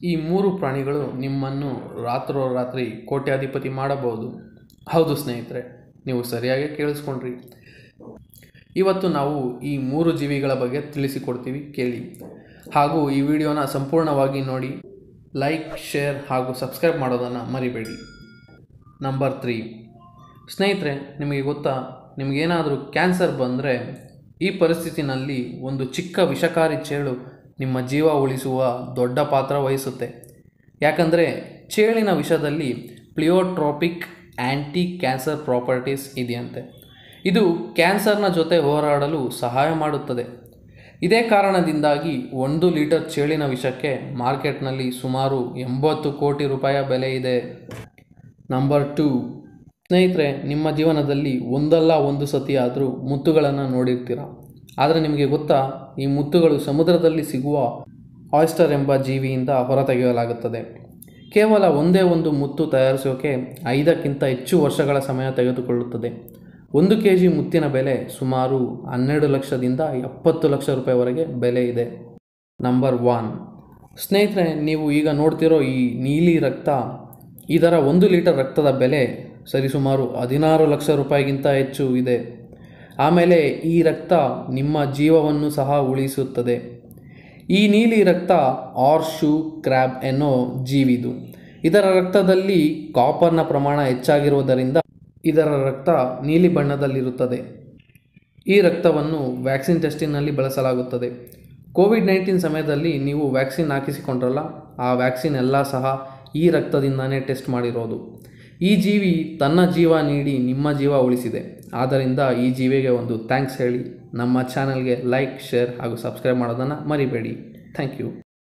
ಈ ಮೂರು ಪ್ರಾಣಿಗಳು ನಿಮ್ಮನ್ನು ರಾತ್ರೋರಾತ್ರಿ ಕೋಟ್ಯಾಧಿಪತಿ ಮಾಡಬಹುದು ಹೌದು ಸ್ನೇಹಿತರೆ ನೀವು ಸರಿಯಾಗಿ ಕೇಳಿಸ್ಕೊಂಡ್ರಿ ಇವತ್ತು ನಾವು ಈ ಮೂರು ಜೀವಿಗಳ ಬಗ್ಗೆ ತಿಳಿಸಿಕೊಡ್ತೀವಿ ಕೇಳಿ ಹಾಗೂ ಈ ವಿಡಿಯೋನ ಸಂಪೂರ್ಣವಾಗಿ ನೋಡಿ ಲೈಕ್ ಶೇರ್ ಹಾಗೂ ಸಬ್ಸ್ಕ್ರೈಬ್ ಮಾಡೋದನ್ನು ಮರಿಬೇಡಿ ನಂಬರ್ ತ್ರೀ ಸ್ನೇಹಿತರೆ ನಿಮಗೆ ಗೊತ್ತಾ ನಿಮಗೇನಾದರೂ ಕ್ಯಾನ್ಸರ್ ಬಂದರೆ ಈ ಪರಿಸ್ಥಿತಿನಲ್ಲಿ ಒಂದು ಚಿಕ್ಕ ವಿಷಕಾರಿ ಚೇಳು ನಿಮ್ಮ ಜೀವ ಉಳಿಸುವ ದೊಡ್ಡ ಪಾತ್ರ ವಹಿಸುತ್ತೆ ಯಾಕಂದರೆ ಚೇಳಿನ ವಿಷದಲ್ಲಿ ಪ್ಲಿಯೋಟ್ರೋಪಿಕ್ ಆ್ಯಂಟಿ ಕ್ಯಾನ್ಸರ್ ಪ್ರಾಪರ್ಟೀಸ್ ಇದೆಯಂತೆ ಇದು ಕ್ಯಾನ್ಸರ್ನ ಜೊತೆ ಹೋರಾಡಲು ಸಹಾಯ ಮಾಡುತ್ತದೆ ಇದೇ ಕಾರಣದಿಂದಾಗಿ ಒಂದು ಲೀಟರ್ ಚೇಳಿನ ವಿಷಕ್ಕೆ ಮಾರ್ಕೆಟ್ನಲ್ಲಿ ಸುಮಾರು ಎಂಬತ್ತು ಕೋಟಿ ರೂಪಾಯ ಬೆಲೆ ಇದೆ ನಂಬರ್ ಟೂ ಸ್ನೇಹಿತರೆ ನಿಮ್ಮ ಜೀವನದಲ್ಲಿ ಒಂದಲ್ಲ ಒಂದು ಸತಿ ಆದರೂ ಮುತ್ತುಗಳನ್ನು ನೋಡಿರ್ತೀರ ಆದರೆ ನಿಮಗೆ ಗೊತ್ತಾ ಈ ಮುತ್ತುಗಳು ಸಮುದ್ರದಲ್ಲಿ ಸಿಗುವ ಆಯಿಸ್ಟರ್ ಎಂಬ ಜೀವಿಯಿಂದ ಹೊರತೆಗೆಯಲಾಗುತ್ತದೆ ಕೇವಲ ಒಂದೇ ಒಂದು ಮುತ್ತು ತಯಾರಿಸೋಕೆ ಐದಕ್ಕಿಂತ ಹೆಚ್ಚು ವರ್ಷಗಳ ಸಮಯ ತೆಗೆದುಕೊಳ್ಳುತ್ತದೆ ಒಂದು ಕೆ ಜಿ ಮುತ್ತಿನ ಬೆಲೆ ಸುಮಾರು ಹನ್ನೆರಡು ಲಕ್ಷದಿಂದ ಎಪ್ಪತ್ತು ಲಕ್ಷ ರೂಪಾಯಿವರೆಗೆ ಬೆಲೆ ಇದೆ ನಂಬರ್ ಒನ್ ಸ್ನೇಹಿತರೆ ನೀವು ಈಗ ನೋಡ್ತಿರೋ ಈ ನೀಲಿ ರಕ್ತ ಇದರ ಒಂದು ಲೀಟರ್ ರಕ್ತದ ಬೆಲೆ ಸರಿಸುಮಾರು ಹದಿನಾರು ಲಕ್ಷ ರೂಪಾಯಿಗಿಂತ ಹೆಚ್ಚು ಇದೆ ಆಮೇಲೆ ಈ ರಕ್ತ ನಿಮ್ಮ ಜೀವವನ್ನು ಸಹ ಉಳಿಸುತ್ತದೆ ಈ ನೀಲಿ ರಕ್ತ ಆರ್ಶು ಕ್ರ್ಯಾಬ್ ಎನ್ನೋ ಜೀವಿದು ಇದರ ರಕ್ತದಲ್ಲಿ ಕಾಪರ್ನ ಪ್ರಮಾಣ ಹೆಚ್ಚಾಗಿರುವುದರಿಂದ ಇದರ ರಕ್ತ ನೀಲಿ ಬಣ್ಣದಲ್ಲಿರುತ್ತದೆ ಈ ರಕ್ತವನ್ನು ವ್ಯಾಕ್ಸಿನ್ ಟೆಸ್ಟಿನಲ್ಲಿ ಬಳಸಲಾಗುತ್ತದೆ ಕೋವಿಡ್ ನೈನ್ಟೀನ್ ಸಮಯದಲ್ಲಿ ನೀವು ವ್ಯಾಕ್ಸಿನ್ ಹಾಕಿಸಿಕೊಂಡ್ರಲ್ಲ ಆ ವ್ಯಾಕ್ಸಿನ್ ಎಲ್ಲ ಸಹ ಈ ರಕ್ತದಿಂದನೇ ಟೆಸ್ಟ್ ಮಾಡಿರೋದು ಈ ಜೀವಿ ತನ್ನ ಜೀವ ನೀಡಿ ನಿಮ್ಮ ಜೀವ ಉಳಿಸಿದೆ ಆದ್ದರಿಂದ ಈ ಜೀವಿಗೆ ಒಂದು ಥ್ಯಾಂಕ್ಸ್ ಹೇಳಿ ನಮ್ಮ ಚಾನಲ್ಗೆ ಲೈಕ್ ಶೇರ್ ಹಾಗೂ ಸಬ್ಸ್ಕ್ರೈಬ್ ಮಾಡೋದನ್ನು ಮರಿಬೇಡಿ ಥ್ಯಾಂಕ್ ಯು